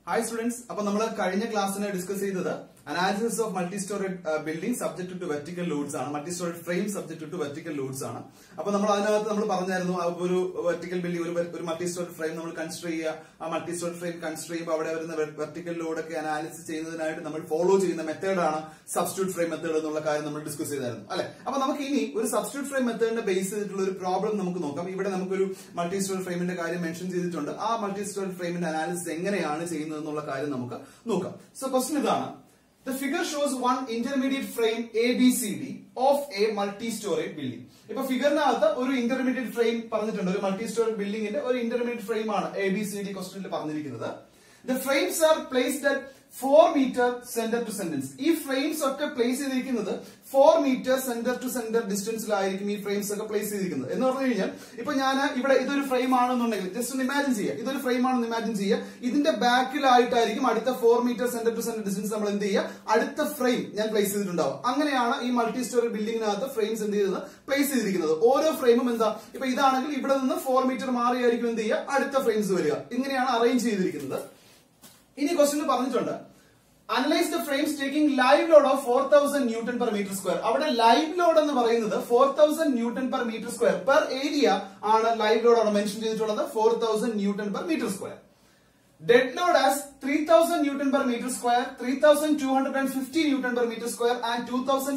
Hi students അപ്പൊ നമ്മൾ കഴിഞ്ഞ ക്ലാസ്സിന് ഡിസ്കസ് ചെയ്തത് analysis of multi storeyed building subject to vertical loads ആണ് multi storeyed frame subject to vertical loads ആണ് അപ്പൊ നമ്മൾ അതിനകത്ത് നമ്മൾ പറഞ്ഞായിരുന്നു ആ ഒരു വെർട്ടിക്കൽ ബിൽഡിംഗ് ഒരു ഒരു മൾട്ടി സ്റ്റോറേഡ് ഫ്രെയിം നമ്മൾ കൺസ്ട്രക്ട് ചെയ്യുക ആ മൾട്ടി സ്റ്റോറേഡ് ഫ്രെയിം കൺസ്ട്രക്ട് ചെയ്യുമ്പോൾ അവിടെ വരുന്ന വെർട്ടിക്കൽ ലോഡ് ഒക്കെ അനാലിസിസ് ചെയ്യുന്നതിനായിട്ട് നമ്മൾ ഫോളോ ചെയ്യുന്ന മെത്തേഡാണ് സബ്സ്റ്റിറ്റ്യൂട്ട് ഫ്രെയിം മെത്തേഡ് എന്നുള്ള കാര്യം നമ്മൾ ഡിസ്കസ് ചെയ്തായിരുന്നു അല്ലെ അപ്പൊ നമുക്ക് ഇനി ഒരു സബ്സ്റ്റിറ്റ്യൂട്ട് ഫ്രെയിം മെത്തേഡിനെ ബേസ് ചെയ്തിട്ടുള്ള ഒരു പ്രോബ്ലം നമുക്ക് നോക്കാം ഇവിടെ നമുക്കൊരു മൾട്ടി സ്റ്റോറേഡ് ഫ്രെയിമിന്റെ കാര്യം മെൻഷൻ ചെയ്തിട്ടുണ്ട് ആ മൾട്ടി സ്റ്റോറേഡ് ഫ്രെയിമിന്റെ അനാലിസിസ് എങ്ങനെയാണ് ചെയ്യുന്നത് എന്നുള്ള കാര്യം നമുക്ക് നോക്കാം സോ ക്വസ്റ്റൻ ഇതാണ് The figure shows one intermediate frame ABCD of a multi-story building. ഇപ്പൊ ഫിഗറിനകത്ത് ഒരു ഇന്റർമീഡിയറ്റ് ഫ്രെയിം പറഞ്ഞിട്ടുണ്ട് ഒരു മൾട്ടി സ്റ്റോറി ബിൽഡിംഗിന്റെ ഒരു ഇന്റർമീഡിയറ്റ് ഫ്രെയിം ആണ് എ ബി സി ഡി ക്വസ്റ്റനിൽ പറഞ്ഞിരിക്കുന്നത് the frames are placed at four metre centre to sentence ഈ ഫ്രെയിംസ് ഒക്കെ പ്ലേസ് ചെയ്തിരിക്കുന്നത് four metre centre to centre ഡിസ്റ്റൻസിലായിരിക്കും ഈ ഫ്രെയിംസ് ഒക്കെ പ്ലേസ് ചെയ്തിരിക്കുന്നത് എന്ന് പറഞ്ഞു കഴിഞ്ഞാൽ ഇപ്പൊ ഞാൻ ഇവിടെ ഇതൊരു ഫ്രെയിം ആണെന്നുണ്ടെങ്കിൽ ജസ്റ്റ് ഒന്ന് ഇമാജിൻ ചെയ്യുക ഇതൊരു ഫ്രെയിം ആണെന്ന് ഇമാജിൻ ചെയ്യുക ഇതിന്റെ ബാക്കിലായിട്ടായിരിക്കും അടുത്ത four metre centre to centre distance നമ്മൾ എന്ത് ചെയ്യുക അടുത്ത ഫ്രെയിം ഞാൻ പ്ലേസ് ചെയ്തിട്ടുണ്ടാവും അങ്ങനെയാണ് ഈ മൾട്ടി സ്റ്റോറി ബിൽഡിംഗിനകത്ത് ഫ്രെയിംസ് എന്ത് ചെയ്തത് പ്ലേസ് ചെയ്തിരിക്കുന്നത് ഓരോ ഫ്രെയിമും എന്താ ഇപ്പൊ ഇതാണെങ്കിൽ ഇവിടെ നിന്ന് ഫോർ മീറ്റർ മാറിയായിരിക്കും എന്ത് ചെയ്യുക അടുത്ത ഫ്രെയിംസ് വരിക ഇങ്ങനെയാണ് അറേഞ്ച് ചെയ്തിരിക്കുന്നത് ഇനി ക്വസ്റ്റ്യൻ പറഞ്ഞിട്ടുണ്ട് analyse the frames taking live load of four thousand newton per metre square അവിടെ ലൈവ് ലോഡ് എന്ന് പറയുന്നത് four thousand newton per metre square per area ആണ് ലൈവ് ലോഡ് അവിടെ മെൻഷൻ ചെയ്തിട്ടുള്ളത് four thousand newton per metre square Dead load as 3000 Newton per meter square, 3250 Newton per meter square and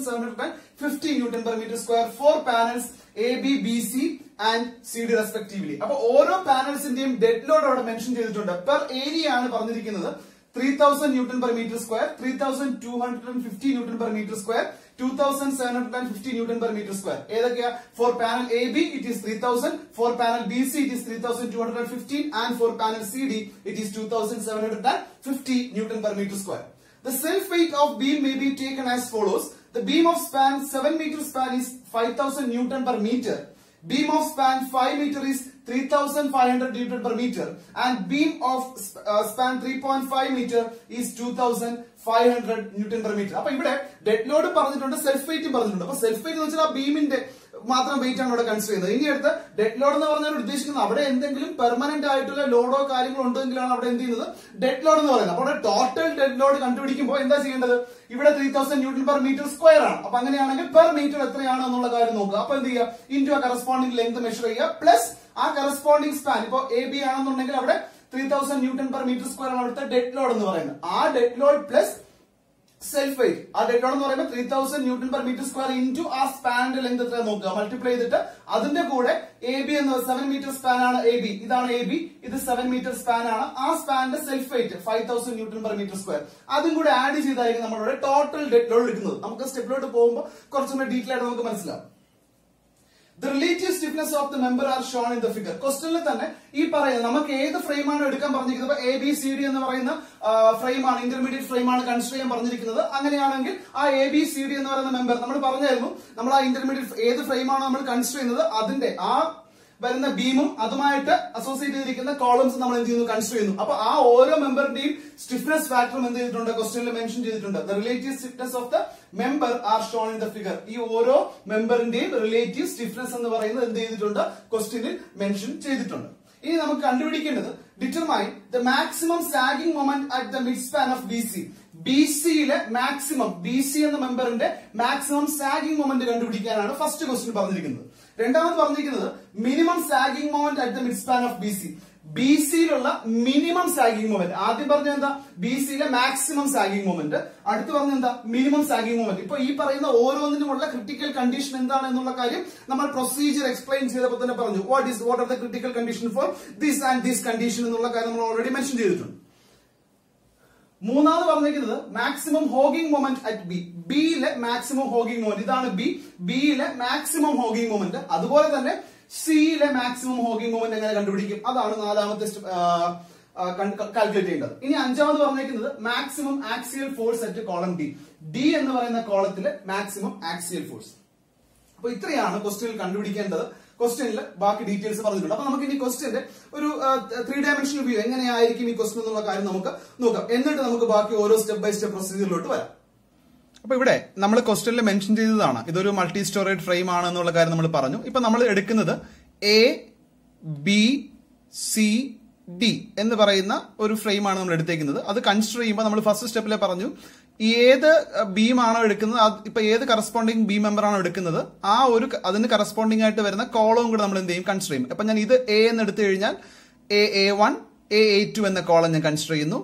2750 Newton per meter square for panels A, B, B, C and CD respectively. അപ്പൊ ഓരോ പാനൽസിന്റെയും dead load അവിടെ mention ചെയ്തിട്ടുണ്ട് per area ആണ് പറഞ്ഞിരിക്കുന്നത് three thousand newton per metre square three thousand two hundred and fifty newton per metre square two thousand seven hundred and fifty newton per metre square ഏതൊക്കെയാ for panel A B it is three thousand for panel B C it is three thousand two hundred and fifteen and for panel C D it is two thousand seven hundred and fifty newton per metre square The self weight of beam may be taken as follows. The beam of span 7 meter span is 5000 Newton per meter. Beam of span 5 meter is 3500 Newton per meter. And beam of uh, span 3.5 meter is 2500 Newton per meter. അപ്പൊ ഇവിടെ dead load പറഞ്ഞിട്ടുണ്ട് self വെയിറ്റും പറഞ്ഞിട്ടുണ്ട് അപ്പൊ self weight എന്ന് വെച്ചാൽ ആ ബീമിന്റെ മാത്രം വെയിറ്റ് ആണ് ഇവിടെ കൺസിഡർ ചെയ്യുന്നത് ഇനി അടുത്ത് ഡെഡ് ലോഡ് എന്ന് പറഞ്ഞാൽ ഉദ്ദേശിക്കുന്നത് അവിടെ എന്തെങ്കിലും പെർമനന്റ് ആയിട്ടുള്ള ലോഡോ കാര്യങ്ങളോ ഉണ്ടെങ്കിലാണ് അവിടെ എന്ത് ചെയ്യുന്നത് ഡെഡ് ലോഡ് എന്ന് പറയുന്നത് അപ്പോൾ ടോട്ടൽ ഡെഡ് ലോഡ് കണ്ടുപിടിക്കുമ്പോൾ എന്താ ചെയ്യേണ്ടത് ഇവിടെ three thousand newton per metre square ആണ് അപ്പൊ അങ്ങനെയാണെങ്കിൽ പെർ മീറ്റർ എത്രയാണ് എന്നുള്ള കാര്യം നോക്കുക അപ്പൊ എന്ത് ചെയ്യുക ഇൻറ്റു ആ കറസ്പോണ്ടിങ് ലെങ്ത് മെഷർ ചെയ്യുക പ്ലസ് ആ കറസ്പോണ്ടിങ് സ്പാൻ ഇപ്പൊ എ ബി ആണെന്നുണ്ടെങ്കിൽ അവിടെ three thousand newton per metre square ആണ് അവിടുത്തെ ഡെഡ് ലോഡ് എന്ന് പറയുന്നത് ആ dead load plus self weight ആ ഡെഡ് ലോഡ് എന്ന് പറയുമ്പോൾ three thousand newton per metre square into ആ സ്പാനിന്റെ ലെങ്ത് എത്ര നോക്കുക മൾട്ടിപ്ലൈ ചെയ്തിട്ട് അതിന്റെ കൂടെ എ ബി എന്ന സെവൻ മീറ്റർ സ്പാൻ ആണ് എ ബി ഇതാണ് എ ബി ഇത് സെവൻ മീറ്റർ സ്പാൻ ആണ് ആ സ്പാനിന്റെ self weight five thousand newton per metre square അതും കൂടെ ആഡ് ചെയ്തായിരിക്കും നമ്മളിവിടെ ടോട്ടൽ ഡെഡ് ലോഡ് എടുക്കുന്നത് നമുക്ക് സ്റ്റെപ്പിലോട്ട് പോകുമ്പോൾ കുറച്ചും കൂടെ ഡീറ്റെയിൽ ആയിട്ട് നമുക്ക് മനസ്സിലാവും the relative stiffness of the member are shown in the figure ക്വസ്റ്റനിൽ തന്നെ ഈ പറയുന്നത് നമുക്ക് ഏത് ഫ്രെയിമാണ് എടുക്കാൻ പറഞ്ഞിരിക്കുന്നത് എ ബി സി ഡി എന്ന് പറയുന്ന ഫ്രെയിമാണ് ഇന്റർമീഡിയറ്റ് ഫ്രെയിമാണ് കൺസിഡർ ചെയ്യാൻ പറഞ്ഞിരിക്കുന്നത് അങ്ങനെയാണെങ്കിൽ ആ എ ബി സി ഡി എന്ന് പറയുന്ന മെമ്പർ നമ്മൾ പറഞ്ഞായിരുന്നു നമ്മൾ ആ ഇന്റർമീഡിയറ്റ് ഏത് ഫ്രെയിമാണോ നമ്മൾ കൺസിഡർ ചെയ്യുന്നത് അതിന്റെ ആ വരുന്ന ബീമും അതുമായിട്ട് അസോസിയേറ്റ് ചെയ്തിരിക്കുന്ന കോളംസ് നമ്മൾ എന്ത് ചെയ്യുന്നു കൺസിഡർ ചെയ്യുന്നു അപ്പൊ ആ ഓരോ മെമ്പറിന്റെയും സ്റ്റിഫ്നെസ് ഫാക്ടറും എന്ത് ചെയ്തിട്ടുണ്ട് ക്വസ്റ്റനിൽ മെൻഷൻ ചെയ്തിട്ടുണ്ട് the relative stiffness of the member are shown in the figure ഈ ഓരോ മെമ്പറിന്റെയും റിലേറ്റീവ് സ്റ്റിഫ്നെസ് എന്ന് പറയുന്നത് എന്ത് ചെയ്തിട്ടുണ്ട് ക്വസ്റ്റ്യനിൽ മെൻഷൻ ചെയ്തിട്ടുണ്ട് ഇനി നമുക്ക് കണ്ടുപിടിക്കേണ്ടത് determine the maximum sagging moment at the mid span of B C B സിയിലെ മാക്സിമം ബി സി എന്ന മെമ്പറിന്റെ മാക്സിമം സാഗിംഗ് മൊമെന്റ് കണ്ടുപിടിക്കാനാണ് ഫസ്റ്റ് ക്വസ്റ്റ്യൻ പറഞ്ഞിരിക്കുന്നത് രണ്ടാമത് പറഞ്ഞിരിക്കുന്നത് minimum sagging moment at the mid span of B C B സിയിലുള്ള minimum sagging moment ആദ്യം പറഞ്ഞ എന്താ ബി സിയിലെ മാക്സിമം സാഗിംഗ് മൊമെന്റ് അടുത്ത് പറഞ്ഞ എന്താ മിനിമം സാഗിംഗ് മൊമെന്റ് ഇപ്പൊ ഈ പറയുന്ന ഓരോന്നിനുമുള്ള ക്രിട്ടിക്കൽ കണ്ടീഷൻ എന്താണ് എന്നുള്ള കാര്യം നമ്മൾ പ്രൊസീജിയർ എക്സ്പ്ലെയിൻ ചെയ്തപ്പോൾ തന്നെ പറഞ്ഞു what is what are the critical condition for this and this condition എന്നുള്ള കാര്യം നമ്മൾ ഓൾറെഡി മെൻഷൻ ചെയ്തിട്ടുണ്ട് മൂന്നാമത് പറഞ്ഞിരിക്കുന്നത് maximum hogging moment at B ബിയിലെ മാക്സിമം ഹോഗിംഗ് മൊമെന്റ് ഇതാണ് ബി ബിയിലെ മാക്സിമം ഹോഗിംഗ് മൊമെന്റ് അതുപോലെ തന്നെ സിയിലെ മാക്സിമം ഹോഗിംഗ് മൊമെന്റ് എങ്ങനെ കണ്ടുപിടിക്കും അതാണ് നാലാമത്തെ കാൽക്കുലേറ്റ് ചെയ്യേണ്ടത് ഇനി അഞ്ചാമത് പറഞ്ഞിരിക്കുന്നത് maximum axial force at column D D എന്ന് പറയുന്ന കോളത്തിലെ മാക്സിമം ആക്സിയൽ ഫോഴ്സ് അപ്പൊ ഇത്രയാണ് ക്വസ്റ്റ്യനിൽ കണ്ടുപിടിക്കേണ്ടത് ക്വസ്റ്റ്യനിൽ ബാക്കി ഡീറ്റെയിൽസ് പറഞ്ഞിട്ടുണ്ട് അപ്പൊ നമുക്ക് ഇനി ക്വസ്റ്റ്യന്റെ ഒരു ത്രീ ഡയമെൻഷണൽ വ്യൂ എങ്ങനെയായിരിക്കും ഈ ക്വസ്റ്റ്യൻ എന്നുള്ള കാര്യം നമുക്ക് നോക്കാം എന്നിട്ട് നമുക്ക് ബാക്കി ഓരോ സ്റ്റെപ്പ് ബൈ സ്റ്റെപ്പ് പ്രൊസീജിയറിലോട്ട് വരാം അപ്പൊ ഇവിടെ നമ്മൾ ക്വസ്റ്റ്യനിൽ മെൻഷൻ ചെയ്തതാണ് ഇതൊരു മൾട്ടി സ്റ്റോറേജ് ഫ്രെയിം ആണ് എന്നുള്ള കാര്യം നമ്മൾ പറഞ്ഞു ഇപ്പൊ നമ്മൾ എടുക്കുന്നത് എ ബി സി ഡി എന്ന് പറയുന്ന ഒരു ഫ്രെയിമാണ് നമ്മൾ എടുത്തേക്കുന്നത് അത് കൺസിഡർ ചെയ്യുമ്പോൾ നമ്മൾ ഫസ്റ്റ് സ്റ്റെപ്പിൽ പറഞ്ഞു ഏത് ബീം ആണോ എടുക്കുന്നത് അത് ഇപ്പൊ ഏത് കറസ്പോണ്ടിങ് ബീം മെമ്പർ ആണോ എടുക്കുന്നത് ആ ഒരു ക- അതിന് കറസ്പോണ്ടിങ് ആയിട്ട് വരുന്ന കോളവും കൂടെ നമ്മൾ എന്ത് ചെയ്യും കൺസിഡർ ചെയ്യും അപ്പൊ ഞാൻ ഇത് എ എന്ന് എടുത്തു കഴിഞ്ഞാൽ A A one A A two എന്ന കോളം ഞാൻ കൺസിഡർ ചെയ്യുന്നു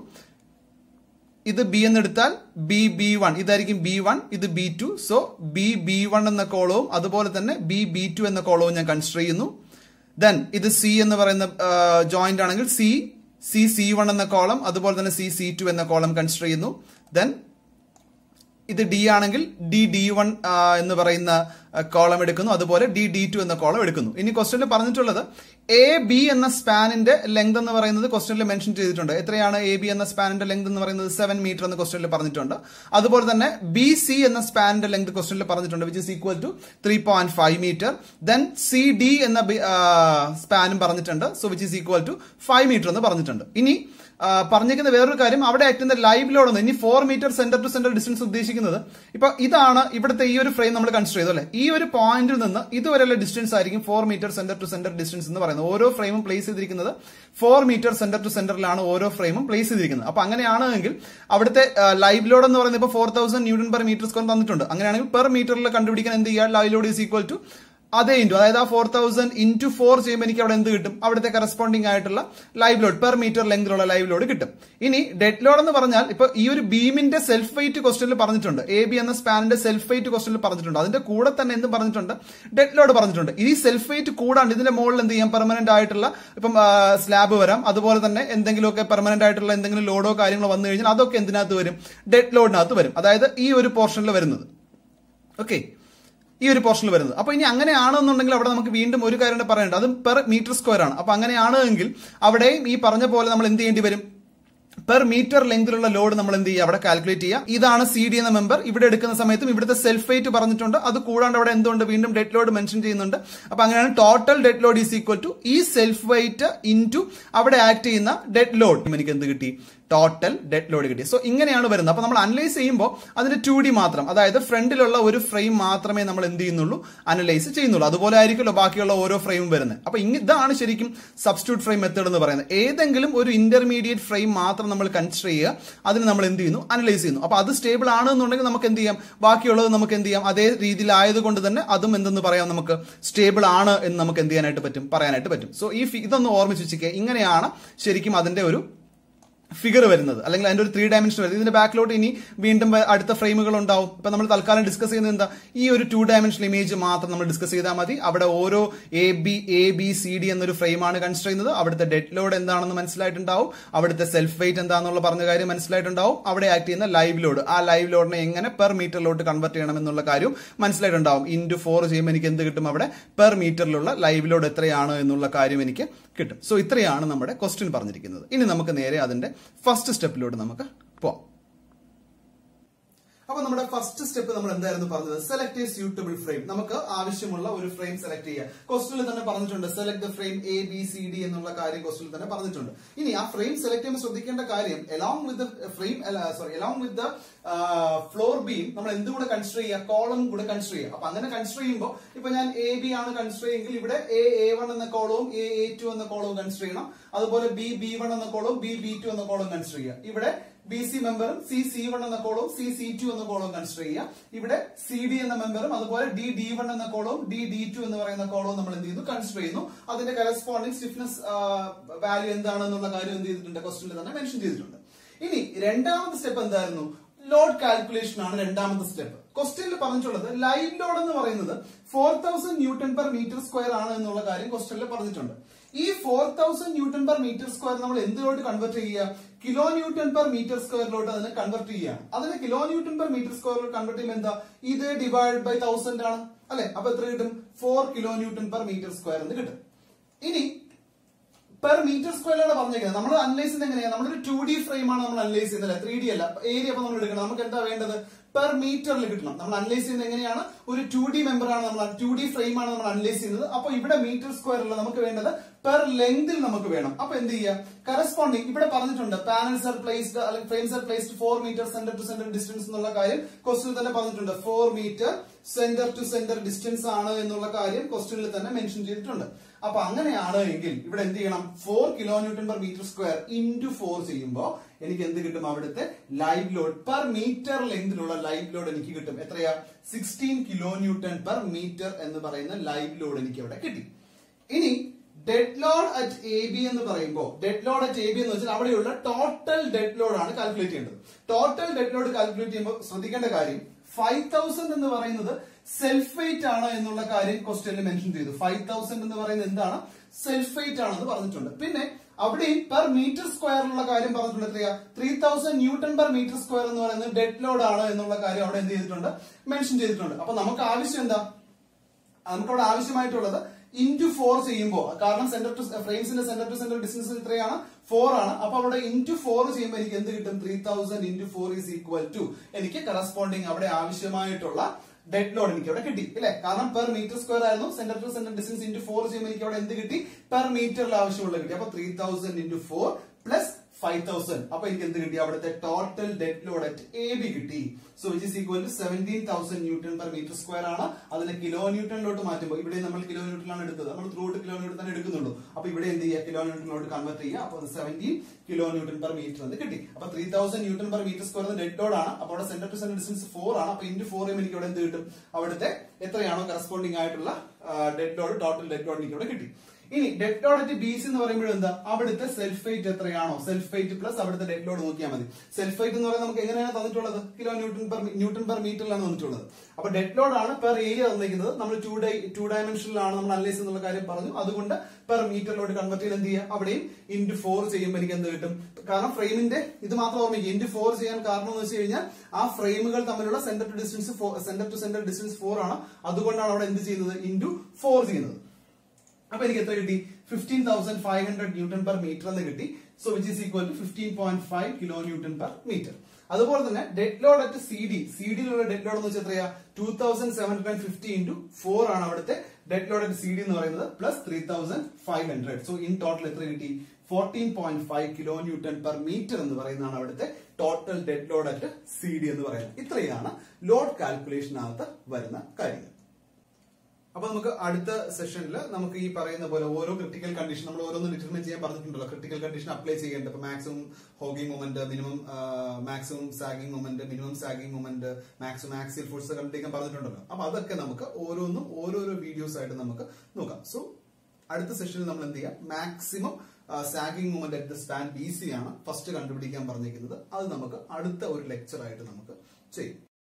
ഇത് ബി എന്ന് എടുത്താൽ ബി ബി വൺ ഇതായിരിക്കും ബി വൺ ഇത് B two so B B one എന്ന കോളവും അതുപോലെ തന്നെ ബി ബി ടു എന്ന കോളവും ഞാൻ കൺസിഡർ ചെയ്യുന്നു ദെൻ ഇത് സി എന്ന് പറയുന്ന ജോയിന്റ് ആണെങ്കിൽ സി സി സി വൺ എന്ന കോളം അതുപോലെ തന്നെ സി സി ടു എന്ന കോളം കൺസിഡർ ചെയ്യുന്നു ദെൻ ഇത് ഡി ആണെങ്കിൽ ഡി ഡി വൺ എന്ന് പറയുന്ന കോളം എടുക്കുന്നു അതുപോലെ ഡി ഡി ടു എന്ന കോളം എടുക്കുന്നു ഇനി ക്വസ്റ്റ്യനിൽ പറഞ്ഞിട്ടുള്ളത് എ ബി എന്ന സ്പാനിന്റെ ലെങ്ത് എന്ന് പറയുന്നത് ക്വസ്റ്റ്യനിൽ മെൻഷൻ ചെയ്തിട്ടുണ്ട് എത്രയാണ് എ ബി എന്ന സ്പാനിന്റെ ലെങ്ത് എന്ന് പറയുന്നത് സെവൻ മീറ്റർ എന്ന് ക്വസ്റ്റ്യനിൽ പറഞ്ഞിട്ടുണ്ട് അതുപോലെ തന്നെ ബി സി എന്ന സ്പാനിന്റെ ലെങ്ത് ക്വസ്റ്റ്യനിൽ പറഞ്ഞിട്ടുണ്ട് which is equal to three point five metre then C D എന്ന സ്പാനും പറഞ്ഞിട്ടുണ്ട് so which is equal to five metre എന്ന് പറഞ്ഞിട്ടുണ്ട് ഇനി ആ, പറഞ്ഞിരിക്കുന്ന വേറൊരു കാര്യം അവിടെ ആക്ടുന്ന ലൈവ് ലോഡ് ഒന്ന് ഇനി four metre centre to centre distance ഉദ്ദേശിക്കുന്നത് ഇപ്പൊ ഇതാണ് ഇവിടുത്തെ ഈ ഒരു ഫ്രെയിം നമ്മൾ കൺസിഡർ ചെയ്തു അല്ലെ ഈ ഒരു പോയിന്റിൽ നിന്ന് ഇതുവരെയുള്ള ഡിസ്റ്റൻസ് ആയിരിക്കും four metre centre to centre distance എന്ന് പറയുന്നത് ഓരോ ഫ്രെയിമും പ്ലേസ് ചെയ്തിരിക്കുന്നത് ഫോർ മീറ്റർ സെന്റർ ടു സെന്ററിലാണ് ഓരോ ഫ്രെയിമും പ്ലേസ് ചെയ്തിരിക്കുന്നത് അപ്പൊ അങ്ങനെയാണെങ്കിൽ അവിടുത്തെ ലൈവ് ലോഡ് എന്ന് പറയുന്നത് ഇപ്പോൾ four thousand newton per metre square തന്നിട്ടുണ്ട് അങ്ങനെയാണെങ്കിൽ പെർ മീറ്ററിൽ കണ്ടുപിടിക്കാൻ എന്ത് ചെയ്യുക live load is equal to അതേ ഇൻറ്റു അതായത് ആ ഫോർ തൗസൻഡ് ഇൻറ്റു ഫോർ ചെയ്യുമ്പോൾ എനിക്ക് അവിടെ എന്ത് കിട്ടും അവിടുത്തെ കറസ്പോണ്ടിങ് ആയിട്ടുള്ള ലൈവ് ലോഡ് പെർ മീറ്റർ ലെങ്തിലുള്ള ലൈവ് ലോഡ് കിട്ടും ഇനി ഡെഡ് ലോഡ് എന്ന് പറഞ്ഞാൽ ഇപ്പൊ ഈ ഒരു ബീമിന്റെ സെൽഫ് വെയിറ്റ് ക്വസ്റ്റനിൽ പറഞ്ഞിട്ടുണ്ട് എ ബി എന്ന സ്പാനിന്റെ സെൽഫ് വെയിറ്റ് ക്വസ്റ്റനിൽ പറഞ്ഞിട്ടുണ്ട് അതിന്റെ കൂടെ തന്നെ എന്ത് പറഞ്ഞിട്ടുണ്ട് ഡെഡ് ലോഡ് പറഞ്ഞിട്ടുണ്ട് ഈ സെൽഫ് വെയിറ്റ് കൂടാണ്ട് ഇതിന്റെ മുകളിൽ എന്ത് ചെയ്യാം പെർമനന്റ് ആയിട്ടുള്ള ഇപ്പം സ്ലാബ് വരാം അതുപോലെ തന്നെ എന്തെങ്കിലുമൊക്കെ പെർമനന്റ് ആയിട്ടുള്ള എന്തെങ്കിലും ലോഡോ കാര്യങ്ങളോ വന്നു കഴിഞ്ഞാൽ അതൊക്കെ എന്തിനകത്ത് വരും ഡെഡ് ലോഡിനകത്ത് വരും അതായത് ഈ ഒരു പോർഷനിൽ വരുന്നത് ഓക്കെ ഈ ഒരു പോർഷനിൽ വരുന്നത് അപ്പൊ ഇനി അങ്ങനെയാണെന്നുണ്ടെങ്കിൽ അവിടെ നമുക്ക് വീണ്ടും ഒരു കാര്യം കൂടെ പറയേണ്ടത് അതും പെർ മീറ്റർ സ്ക്വയർ ആണ് അപ്പൊ അങ്ങനെയാണെങ്കിൽ അവിടെയും ഈ പറഞ്ഞ പോലെ നമ്മൾ എന്ത് ചെയ്യേണ്ടി വരും പെർ മീറ്റർ ലെങ്തിലുള്ള ലോഡ് നമ്മൾ എന്ത് ചെയ്യുക അവിടെ കാൽക്കുലേറ്റ് ചെയ്യുക ഇതാണ് സി ഡി എന്ന മെമ്പർ ഇവിടെ എടുക്കുന്ന സമയത്തും ഇവിടുത്തെ സെൽഫ് വെയിറ്റ് പറഞ്ഞിട്ടുണ്ട് അത് കൂടാണ്ട് അവിടെ എന്തുകൊണ്ട് വീണ്ടും ഡെഡ് ലോഡ് മെൻഷൻ ചെയ്യുന്നുണ്ട് അപ്പൊ അങ്ങനെയാണ് total dead load is equal to ഈ സെൽഫ് വെയിറ്റ് ഇൻറ്റു അവിടെ ആക്ട് ചെയ്യുന്ന ഡെഡ് ലോഡ് എനിക്ക് എന്ത് കിട്ടി ടോട്ടൽ ഡെഡ് ലോഡ് കിട്ടി സോ ഇങ്ങനെയാണ് വരുന്നത് അപ്പൊ നമ്മൾ അനലൈസ് ചെയ്യുമ്പോൾ അതിന്റെ ടു ഡി മാത്രം അതായത് ഫ്രണ്ടിലുള്ള ഒരു ഫ്രെയിം മാത്രമേ നമ്മൾ എന്ത് ചെയ്യുന്നുള്ളൂ അനലൈസ് ചെയ്യുന്നുള്ളൂ അതുപോലെ ആയിരിക്കുമല്ലോ ബാക്കിയുള്ള ഓരോ ഫ്രെയിമും വരുന്നത് അപ്പൊ ഇങ്ങ- ഇതാണ് ശരിക്കും സബ്സ്റ്റിറ്റ്യൂട്ട് ഫ്രെയിം മെത്തേഡ് എന്ന് പറയുന്നത് ഏതെങ്കിലും ഒരു ഇന്റർമീഡിയറ്റ് ഫ്രെയിം മാത്രം നമ്മൾ കൺസിഡർ ചെയ്യുക അതിന് നമ്മൾ എന്ത് ചെയ്യുന്നു അനലൈസ് ചെയ്യുന്നു അപ്പൊ അത് സ്റ്റേബിൾ ആണെന്നുണ്ടെങ്കിൽ നമുക്ക് എന്ത് ചെയ്യാം ബാക്കിയുള്ളത് നമുക്ക് എന്ത് ചെയ്യാം അതേ രീതിയിലായതുകൊണ്ട് തന്നെ അതും എന്തെന്ന് പറയാം നമുക്ക് സ്റ്റേബിൾ ആണ് എന്ന് നമുക്ക് എന്ത് ചെയ്യാനായിട്ട് പറ്റും പറയാനായിട്ട് പറ്റും സോ ഈ ഫി- ഇതൊന്ന് ഓർമ്മിച്ച് വെച്ചിരിക്കുക ഇങ്ങനെയാണ് ശരിക്കും അതിന്റെ ഒരു ഫിഗർ വരുന്നത് അല്ലെങ്കിൽ അതിന്റെ ഒരു ത്രീ ഡയമെൻഷൻ വരുന്നത് ഇതിന്റെ ബാക്കിലോട്ട് ഇനി വീണ്ടും വ- അടുത്ത ഫ്രെയിമുകൾ ഉണ്ടാവും ഇപ്പൊ നമ്മൾ തൽക്കാലം ഡിസ്കസ് ചെയ്യുന്നത് എന്താ ഈ ഒരു ടു ഡയമെൻഷൻ ഇമേജ് മാത്രം നമ്മൾ ഡിസ്കസ് ചെയ്താൽ മതി അവിടെ ഓരോ A B A B C D എന്നൊരു ഫ്രെയിമാണ് കൺസിഡർ ചെയ്യുന്നത് അവിടുത്തെ ഡെഡ് ലോഡ് എന്താണെന്ന് മനസ്സിലായിട്ടുണ്ടാവും അവിടുത്തെ സെൽഫ് വെയിറ്റ് എന്താണെന്നുള്ള പറഞ്ഞ കാര്യം മനസ്സിലായിട്ടുണ്ടാവും അവിടെ ആക്ട് ചെയ്യുന്ന ലൈവ് ലോഡ് ആ ലൈവ് ലോഡിനെ എങ്ങനെ പെർ മീറ്ററിലോട്ട് കൺവെർട്ട് ചെയ്യണം എന്നുള്ള കാര്യം മനസ്സിലായിട്ടുണ്ടാവും ഇൻറ്റു ഫോർ ചെയ്യുമ്പോൾ എനിക്ക് എന്ത് കിട്ടും അവിടെ പെർ മീറ്ററിലുള്ള ലൈവ് ലോഡ് എത്രയാണ് എന്നുള്ള കാര്യം എനിക്ക് കിട്ടും സോ ഇത്രയാണ് നമ്മുടെ ക്വസ്റ്റ്യൻ പറഞ്ഞിരിക്കുന്നത് ഇനി നമുക്ക് നേരെ അതിന്റെ ഫസ്റ്റ് സ്റ്റെപ്പിലോട്ട് നമുക്ക് പോവാം അപ്പൊ നമ്മുടെ ഫസ്റ്റ് സ്റ്റെപ്പ് നമ്മൾ എന്തായിരുന്നു പറഞ്ഞത് സെലക്ട് എ സ്യൂട്ടബിൾ ഫ്രെയിം നമുക്ക് ആവശ്യമുള്ള ഒരു ഫ്രെയിം സെലക്ട് ചെയ്യുക ക്വസ്റ്റിൽ തന്നെ പറഞ്ഞിട്ടുണ്ട് select the frame A B C D എന്നുള്ള കാര്യം ക്വസ്റ്റിൽ തന്നെ പറഞ്ഞിട്ടുണ്ട് ഇനി ആ ഫ്രെയിം സെലക്ട് ചെയ്യുമ്പോൾ ശ്രദ്ധിക്കേണ്ട കാര്യം along with frame sorry along with the floor beam നമ്മൾ എന്തുകൂടെ കൺസിഡർ ചെയ്യുക കോളം കൂടെ കൺസിഡർ ചെയ്യുക അപ്പൊ അങ്ങനെ കൺസിഡർ ചെയ്യുമ്പോൾ ഇപ്പൊ ഞാൻ എ ബി ആണ് കൺസിഡർ ചെയ്യുമെങ്കിൽ ഇവിടെ എ എ വൺ എന്ന കോളവും എ എ ടു എന്ന കോളവും കൺസിഡർ ചെയ്യണം അതുപോലെ ബി ബി വൺ എന്ന കോളവും ബി ബി ടു എന്ന കോളവും കൺസിഡർ ചെയ്യുക ഇവിടെ ബി സി മെമ്പറും സി സി വൺ എന്ന കോളവും സി സി ടു എന്ന കോളവും കൺസിഡർ ചെയ്യുക ഇവിടെ സി ഡി എന്ന മെമ്പറും അതുപോലെ ഡി ഡി വൺ എന്ന കോളവും ഡി ഡി ടു എന്ന് പറയുന്ന കോളവും നമ്മൾ എന്ത് ചെയ്യുന്നു കൺസിഡർ ചെയ്യുന്നു അതിന്റെ കറസ്പോണ്ടിങ് സ്റ്റിഫ്നെസ് വാല്യൂ എന്താണെന്നുള്ള കാര്യം എന്ത് ചെയ്തിട്ടുണ്ട് ക്വസ്റ്റിനിൽ തന്നെ മെൻഷൻ ചെയ്തിട്ടുണ്ട് ഇനി രണ്ടാമത്തെ സ്റ്റെപ്പ് എന്തായിരുന്നു ലോഡ് കാൽക്കുലേഷൻ ആണ് രണ്ടാമത്തെ സ്റ്റെപ്പ് ക്വസ്റ്റ്യനിൽ പറഞ്ഞിട്ടുള്ളത് ലൈവ് ലോഡ് എന്ന് പറയുന്നത് four thousand newton per metre square ആണ് എന്നുള്ള കാര്യം ക്വസ്റ്റ്യനിൽ പറഞ്ഞിട്ടുണ്ട് ഈ four thousand newton per metre square നമ്മൾ എന്തിലോട്ട് കൺവെർട്ട് ചെയ്യുക കിലോ ന്യൂട്ടൺ പെർ മീറ്റർ സ്ക്വയറിലോട്ട് അതിനെ കൺവെർട്ട് ചെയ്യുകയാണ് അതിന് കിലോ ന്യൂട്ടൺ പെർ മീറ്റർ സ്ക്വയറിലോട്ട് കൺവെർട്ട് ചെയ്യുമ്പോൾ എന്താ ഇത് ഡിവൈഡ് ബൈ തൗസൻഡ് ആണ് അല്ലെ അപ്പൊ എത്ര കിട്ടും four kilo newton per metre square എന്ന് കിട്ടും ഇനി പെർ മീറ്റർ സ്ക്വയറിലാണ് പറഞ്ഞേക്കുന്നത് നമ്മൾ അനലൈസ് ചെയ്യുന്നത് എങ്ങനെയാണ് നമ്മളൊരു ടു ഡി ഫ്രെയിം ആണ് നമ്മൾ അനലൈസ് ചെയ്യുന്നത് അല്ലെ ത്രീ ഡി അല്ല ഏരിയ അപ്പൊ നമ്മൾ എടുക്കണം നമുക്ക് എന്താ വേണ്ടത് പെർ മീറ്ററിൽ കിട്ടണം നമ്മൾ അനലൈസ് ചെയ്യുന്നത് എങ്ങനെയാണ് ഒരു ടു ഡി മെമ്പർ ആണ് നമ്മൾ ടു ഡി ഫ്രെയിം ആണ് നമ്മൾ അനലൈസ് ചെയ്യുന്നത് അപ്പൊ ഇവിടെ മീറ്റർ സ്ക്വയറിൽ നമുക്ക് വേണ്ടത് പെർ ലെങ്തിൽ നമുക്ക് വേണം അപ്പൊ എന്ത് ചെയ്യുക കറസ്പോണ്ടിങ് ഇവിടെ പറഞ്ഞിട്ടുണ്ട് പാനൽസ് ആർ പ്ലേസ്ഡ് അല്ലെങ്കിൽ frames are placed four metre centre to centre distance എന്നുള്ള കാര്യം ക്വസ്റ്റ്യനിൽ തന്നെ പറഞ്ഞിട്ടുണ്ട് four metre centre to centre distance ആണ് എന്നുള്ള കാര്യം ക്വസ്റ്റ്യനിൽ തന്നെ മെൻഷൻ ചെയ്തിട്ടുണ്ട് അപ്പൊ അങ്ങനെയാണ് എങ്കിൽ ഇവിടെ എന്ത് ചെയ്യണം four kilo newton per metre square into four ചെയ്യുമ്പോൾ എനിക്ക് എന്ത് കിട്ടും അവിടുത്തെ ലൈവ് ലോഡ് പെർ മീറ്റർ ലെങ്തിലുള്ള ലൈവ് ലോഡ് എനിക്ക് കിട്ടും എത്രയാ sixteen kilo newton per metre എന്ന് പറയുന്ന ലൈവ് ലോഡ് എനിക്ക് അവിടെ കിട്ടി ഇനി dead load at A B എന്ന് പറയുമ്പോൾ dead load at A B എന്ന് വെച്ചാൽ അവിടെയുള്ള ടോട്ടൽ ഡെഡ് ലോഡ് ആണ് കാൽക്കുലേറ്റ് ചെയ്യേണ്ടത് ടോട്ടൽ ഡെഡ് ലോഡ് കാൽക്കുലേറ്റ് ചെയ്യുമ്പോൾ ശ്രദ്ധിക്കേണ്ട കാര്യം ഫൈവ് തൗസൻഡ് എന്ന് പറയുന്നത് സെൽഫ് വെയിറ്റ് ആണ് എന്നുള്ള കാര്യം ക്വസ്റ്റ്യനിൽ മെൻഷൻ ചെയ്തു ഫൈവ് തൗസൻഡ് എന്ന് പറയുന്നത് എന്താണ് സെൽഫ് വെയിറ്റ് ആണെന്ന് പറഞ്ഞിട്ടുണ്ട് പിന്നെ അവിടെയും പെർ മീറ്റർ സ്ക്വയറിലുള്ള കാര്യം പറഞ്ഞിട്ടുണ്ട് എത്രയാ three thousand newton per metre square എന്ന് പറയുന്നത് ഡെഡ് ലോഡ് ആണ് എന്നുള്ള കാര്യം അവിടെ എന്ത് ചെയ്തിട്ടുണ്ട് മെൻഷൻ ചെയ്തിട്ടുണ്ട് അപ്പൊ നമുക്ക് ആവശ്യം എന്താ നമുക്കവിടെ ആവശ്യമായിട്ടുള്ളത് ഇൻറ്റു ഫോർ ചെയ്യുമ്പോൾ കാരണം സെന്റർ ടു ഫ്രെയിംസിന്റെ സെന്റർ ടു സെന്റർ ഡിസ്റ്റൻസ് ഇത്രയാണ് ഫോർ ആണ് അപ്പൊ അവിടെ ഇൻറ്റു ഫോർ ചെയ്യുമ്പോൾ എനിക്ക് എന്ത് കിട്ടും three thousand into four is equal to എനിക്ക് കറസ്പോണ്ടിങ് അവിടെ ആവശ്യമായിട്ടുള്ള ഡെഡ് ലോഡ് എനിക്ക് അവിടെ കിട്ടി അല്ലെ കാരണം പെർ മീറ്റർ സ്ക്വയർ ആയിരുന്നു centre to centre distance into four ചെയ്യുമ്പോൾ എനിക്ക് അവിടെ എന്ത് കിട്ടി പെർ മീറ്ററിൽ ആവശ്യമുള്ള കിട്ടി അപ്പൊ three thousand into four plus five thousand അപ്പൊ എനിക്ക് എന്ത് കിട്ടി അവിടുത്തെ total dead load at A B കിട്ടി so which is equal to seventeen thousand newton per metre square ആണ് അതിനെ കിലോ ന്യൂട്ടണിലോട്ട് മാറ്റുമ്പോൾ ഇവിടെ നമ്മൾ കിലോ ന്യൂട്ടണിലാണ് എടുത്തത് നമ്മൾ ത്രൂ കിലോ ന്യൂട്ടൺ തന്നെ എടുക്കുന്നുള്ളൂ അപ്പൊ ഇവിടെ എന്ത് ചെയ്യുക കിലോ ന്യൂട്ടണിലോട്ട് കൺവേർട്ട് ചെയ്യുക അപ്പൊ seventeen kilo newton per metre എന്ന് കിട്ടി അപ്പൊ three thousand newton per metre square dead load ആണ് അപ്പൊ അവിടെ centre to centre distance four ആണ് അപ്പൊ ഇൻറ്റു ഫോർ എനിക്ക് ഇവിടെ എന്ത് കിട്ടും അവിടുത്തെ എത്രയാണോ കറസ്പോണ്ടിങ് ആയിട്ടുള്ള dead load total dead load എനിക്ക് ഇവിടെ കിട്ടി ഇനി dead load at B C എന്ന് പറയുമ്പോൾ എന്താ അവിടുത്തെ സെൽഫ് വെയിറ്റ് എത്രയാണോ സെൽഫ് വെയിറ്റ് പ്ലസ് അവിടുത്തെ ഡെഡ് ലോഡ് നോക്കിയാൽ മതി സെൽഫ് വെയിറ്റ് എന്ന് പറയുന്നത് നമുക്ക് എങ്ങനെയാണ് തന്നിട്ടുള്ളത് kilo newton per newton per മീറ്ററിലാണ് തന്നിട്ടുള്ളത് അപ്പൊ ഡെഡ് ലോഡ് ആണ് പെർ ഏരിയ തന്നിരിക്കുന്നത് നമ്മൾ ടു ഡൈ ടു ഡയമെൻഷനിലാണ് നമ്മൾ അനലൈസ് എന്നുള്ള കാര്യം പറഞ്ഞു അതുകൊണ്ട് പെർ മീറ്ററിലോട്ട് കൺവെർട്ട് ചെയ്ത് എന്ത് ചെയ്യുക അവിടെയും ഇൻറ്റു ഫോർ ചെയ്യുമ്പോൾ എനിക്ക് എന്ത് കിട്ടും കാരണം ഫ്രെയിമിന്റെ ഇത് മാത്രം ഓർമ്മിക്കുക ഇൻറ്റു ഫോർ ചെയ്യാൻ കാരണം എന്ന് വെച്ച് കഴിഞ്ഞാൽ ആ ഫ്രെയിമുകൾ തമ്മിലുള്ള centre to distance centre to centre distance four ആണ് അതുകൊണ്ടാണ് അവിടെ എന്ത് ചെയ്യുന്നത് ഇൻറ്റു ഫോർ ചെയ്യുന്നത് അപ്പൊ എനിക്ക് എത്ര കിട്ടി fifteen thousand five hundred newton per metre എന്ന് കിട്ടി so which is equal to fifteen point five kilo newton per metre അതുപോലെ തന്നെ dead load at C D C ഡിയിലുള്ള ഡെഡ് ലോഡ് എന്ന് വെച്ചാൽ എത്രയാ two thousand seven hundred fifty into four ആണ് അവിടുത്തെ dead load at C D എന്ന് പറയുന്നത് plus three thousand five hundred so in total എത്ര കിട്ടി fourteen point five kilo newton per metre എന്ന് പറയുന്നതാണ് അവിടുത്തെ total dead load at C D എന്ന് പറയുന്നത് ഇത്രയാണ് ലോഡ് കാൽക്കുലേഷനകത്ത് വരുന്ന കാര്യങ്ങൾ അപ്പൊ നമുക്ക് അടുത്ത സെഷനിൽ നമുക്ക് ഈ പറയുന്ന പോലെ ഓരോ ക്രിട്ടിക്കൽ കണ്ടീഷൻ നമ്മൾ ഓരോന്ന് ഡിറ്റർമിൻ ചെയ്യാൻ പറഞ്ഞിട്ടുണ്ടല്ലോ ക്രിട്ടിക്കൽ കണ്ടീഷൻ അപ്ലൈ ചെയ്യേണ്ടത് ഇപ്പൊ maximum hogging moment minimum maximum sagging moment minimum sagging moment maximum axial force കണ്ടുപിടിക്കാൻ പറഞ്ഞിട്ടുണ്ടല്ലോ അപ്പൊ അതൊക്കെ നമുക്ക് ഓരോന്നും ഓരോരോ വീഡിയോസ് ആയിട്ട് നമുക്ക് നോക്കാം സോ അടുത്ത സെഷനിൽ നമ്മൾ എന്ത് ചെയ്യാം maximum sagging moment at the span B C ആണ് ഫസ്റ്റ് കണ്ടുപിടിക്കാൻ പറഞ്ഞിരിക്കുന്നത് അത് നമുക്ക് അടുത്ത ഒരു ലെക്ചർ ആയിട്ട് നമുക്ക് ചെയ്യും